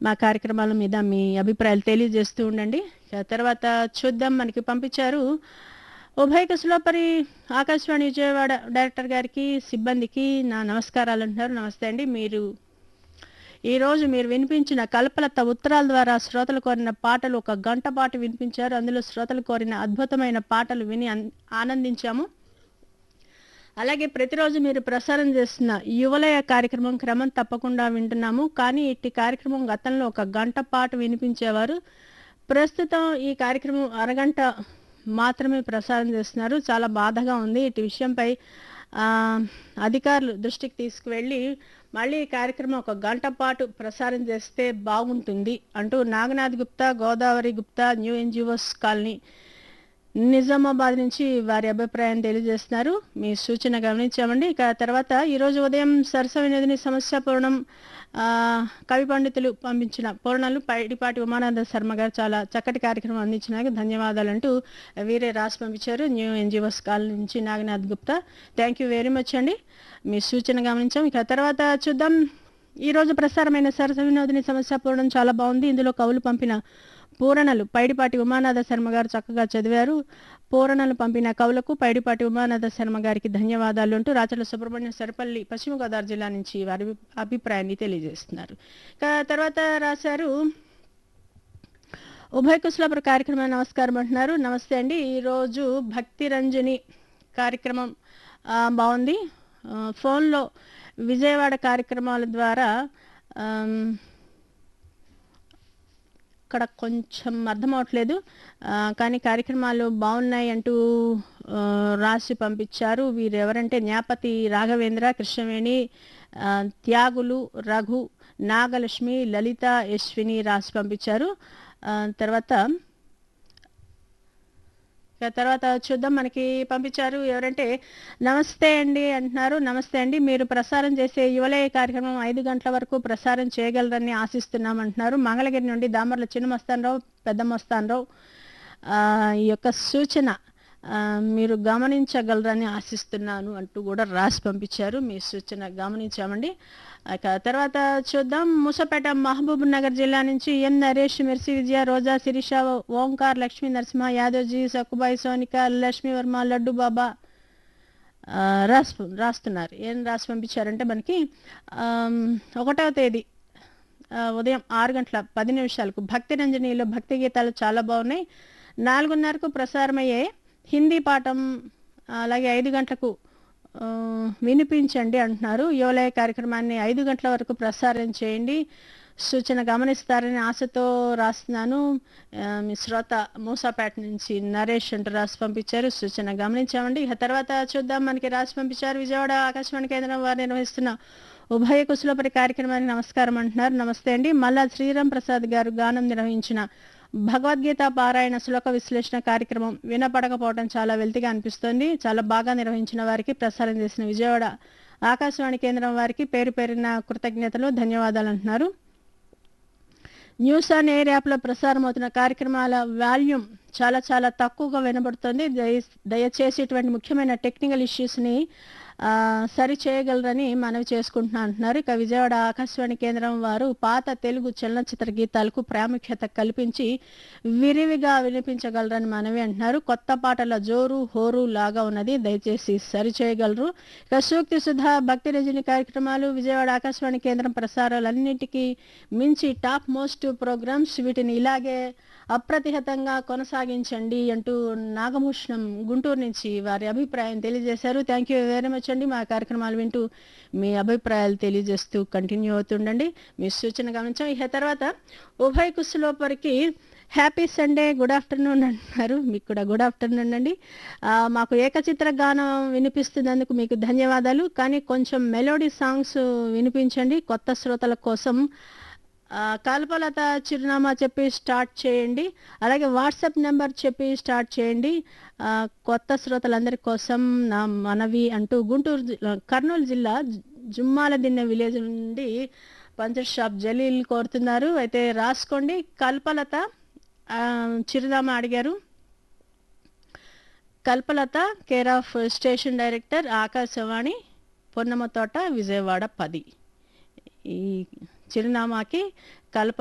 మా కార్యక్రమాల మీద మీ అభిప్రాయాలు తెలియజేస్తూ ఉండండి ఇక తర్వాత చూద్దాం మనకి పంపించారు ఉభయ కుశలోపరి ఆకాశవాణి విజయవాడ డైరెక్టర్ గారికి సిబ్బందికి నా నమస్కారాలు అంటున్నారు నమస్తే అండి మీరు ఈ రోజు మీరు వినిపించిన కల్పలత ఉత్తరాల ద్వారా శ్రోతలు కోరిన పాటలు ఒక గంట పాటు వినిపించారు అందులో శ్రోతలు కోరిన అద్భుతమైన పాటలు విని అన్- ఆనందించాము అలాగే ప్రతిరోజు మీరు ప్రసారం చేస్తున్న యువలయ కార్యక్రమం క్రమం తప్పకుండా వింటున్నాము కానీ ఇట్టి కార్యక్రమం గతంలో ఒక గంట పాటు వినిపించేవారు ప్రస్తుతం ఈ కార్యక్రమం అరగంట మాత్రమే ప్రసారం చేస్తున్నారు చాలా బాధగా ఉంది ఇటు విషయంపై ఆ, అధికారులు దృష్టికి తీసుకువెళ్ళి మళ్ళీ ఈ కార్యక్రమం ఒక గంట పాటు ప్రసారం చేస్తే బాగుంటుంది అంటూ Naganath Gupta Godavari Gupta new NGOs colony Nizamabad నుంచి వారి అభిప్రాయం తెలియజేస్తున్నారు మీ సూచన గమనించామండి ఇక తర్వాత ఈరోజు ఉదయం సరస వినోదిని సమస్య పూర్ణం ఆ, కవి పండితులు పంపించిన పూర్ణాలు పైడిపాటి ఉమానంద శర్మ గారు చాలా చక్కటి కార్యక్రమం అందించినందుకు ధన్యవాదాలు అంటూ వీరే రాసి పంపించారు న్యూ ఎన్జిఓస్ కాల్ నుంచి Naganath Gupta thank you very much అండి మీ సూచన గమనించాం ఇక తర్వాత చూద్దాం ఈ రోజు ప్రసారమైన సరస వినోదిని సమస్య పూర్ణం చాలా బాగుంది ఇందులో కవులు పంపిన పూరణలు పైడిపాటి ఉమానాథ శర్మ గారు చక్కగా చదివారు పూరణలు పంపిన కవులకు పైడిపాటి ఉమానాథ శర్మ గారికి ధన్యవాదాలు అంటూ రాచల సుబ్రహ్మణ్య సరిపల్లి పశ్చిమ గోదావరి జిల్లా నుంచి వారి అభిప్రాయాన్ని తెలియజేస్తున్నారు ఇక తర్వాత రాశారు ఉభయ కుశలపుర కార్యక్రమం నమస్కారం అంటున్నారు నమస్తే అండి ఈరోజు భక్తి రంజని కార్యక్రమం ఆ, బాగుంది ఆ, ఫోన్లో విజయవాడ కార్యక్రమాల ద్వారా ఆమ్, ఇక్కడ కొంచెం అర్థం అవట్లేదు ఆ, కానీ కార్యక్రమాలు బాగున్నాయి అంటూ ఆ, రాసి పంపించారు వీరు ఎవరంటే న్యాపతి రాఘవేంద్ర కృష్ణవేణి ఆ, త్యాగులు రఘు నాగలక్ష్మి లలిత యశ్విని రాసి పంపించారు ఆ, తర్వాత ఇక తర్వాత చూద్దాం మనకి పంపించారు ఎవరంటే నమస్తే అండి అంటున్నారు నమస్తే అండి మీరు ప్రసారం చేసే యువలయ కార్యక్రమం ఐదు గంటల వరకు ప్రసారం చేయగలరని ఆశిస్తున్నాం అంటున్నారు మంగళగిరి నుండి దామర్ల చిన్న మస్తానరావు పెద్ద మస్తానరావు ఆ, ఈ యొక్క సూచన ఆ, మీరు గమనించగలరని ఆశిస్తున్నాను అంటూ కూడా రాసి పంపించారు మీ సూచన గమనించామండి ఇక తర్వాత చూద్దాం మూసపేట మహబూబ్ నగర్ జిల్లా నుంచి ఎన్ నరేష్ మిర్సి విజయ రోజా శిరీష ఓంకార్ లక్ష్మీ నరసింహ యాదవ్జీ సక్కుబాయి సోనిక లక్ష్మీ వర్మ లడ్డు బాబా ఆ, రాసి రాస్తున్నారు ఏం రాసి పంపించారంటే మనకి ఆమ్, ఒకటవ తేదీ ఆ, ఉదయం ఆరు గంటల పది నిమిషాలకు భక్తి రంజనీలో భక్తి గీతాలు చాలా బాగున్నాయి నాలుగున్నరకు ప్రసారమయ్యే హిందీ పాఠం అలాగే ఐదు గంటలకు ఆ, వినిపించండి అంటున్నారు యువలయ కార్యక్రమాన్ని ఐదు గంటల వరకు ప్రసారం చేయండి సూచన గమనిస్తారని ఆశతో రాస్తున్నాను ఆ, మీ శ్రోత మూసాపేట నుంచి నరేష్ అంటూ రాసి పంపించారు సూచన గమనించామండి ఇక తర్వాత చూద్దాం మనకి రాసి పంపించారు విజయవాడ ఆకాశవాణి కేంద్రం వారు నిర్వహిస్తున్న ఉభయ కుశలపరి కార్యక్రమానికి నమస్కారం అంటున్నారు నమస్తే అండి మల్లా శ్రీరామ్ ప్రసాద్ గారు గానం నిర్వహించిన భగవద్గీత పారాయణ శ్లోక విశ్లేషణ కార్యక్రమం వినపడకపోవడం చాలా వెల్తిగా అనిపిస్తోంది చాలా బాగా నిర్వహించిన వారికి ప్రసారం చేసిన విజయవాడ ఆకాశవాణి కేంద్రం వారికి పేరు పేరిన కృతజ్ఞతలు ధన్యవాదాలు అంటున్నారు న్యూస్ ఆన్ ఎయిర్ యాప్లో ప్రసారం అవుతున్న కార్యక్రమాల వాల్యూమ్ చాలా చాలా తక్కువగా వినబడుతుంది దయ దయచేసి ఇటువంటి ముఖ్యమైన టెక్నికల్ ఇష్యూస్ని ఆ, సరి చేయగలరని మనవి చేసుకుంటున్నా అంటున్నారు ఇక విజయవాడ ఆకాశవాణి కేంద్రం వారు పాత తెలుగు చలనచిత్ర గీతాలకు ప్రాముఖ్యత కల్పించి విరివిగా వినిపించగలరని మనవి అంటున్నారు కొత్త పాటల జోరు హోరు లాగా ఉన్నది దయచేసి సరి చేయగలరు ఇక సూక్తి సుధా భక్తి రజని కార్యక్రమాలు విజయవాడ ఆకాశవాణి కేంద్రం ప్రసారాలన్నిటికీ మించి టాప్ మోస్ట్ ప్రోగ్రామ్స్ వీటిని ఇలాగే అప్రతిహతంగా కొనసాగించండి అంటూ నాగభూషణం గుంటూరు నుంచి వారి అభిప్రాయం తెలియజేశారు థ్యాంక్ యూ వెరీ మచ్ అండి మా కార్యక్రమాలు వింటూ మీ అభిప్రాయాలు తెలియజేస్తూ కంటిన్యూ అవుతుండండి మీ సూచన గమనించాం ఇక తర్వాత ఉభయ కుశలోపరికి హ్యాపీ సండే గుడ్ ఆఫ్టర్నూన్ అంటున్నారు మీకు కూడా గుడ్ ఆఫ్టర్నూన్ అండి ఆ, మాకు ఏకచిత్ర గానం వినిపిస్తున్నందుకు మీకు ధన్యవాదాలు కానీ కొంచెం మెలోడీ సాంగ్స్ వినిపించండి కొత్త శ్రోతల కోసం ఆ, కల్పలత చిరునామా చెప్పి స్టార్ట్ చేయండి అలాగే వాట్సాప్ నెంబర్ చెప్పి స్టార్ట్ చేయండి ఆ, కొత్త శ్రోతలందరి కోసం నా మనవి అంటూ గుంటూరు జి- కర్నూలు జిల్లా జు- జుమ్మాల దిన్నె విలేజ్ నుండి పంచర్ షాప్ జలీల్ కోరుతున్నారు అయితే రాసుకోండి కల్పలత ఆ, చిరునామా అడిగారు Kalpalatha care of station director Akashvani Ponnama Thota Vijayawada పది ఈ చిరునామాకి కల్ప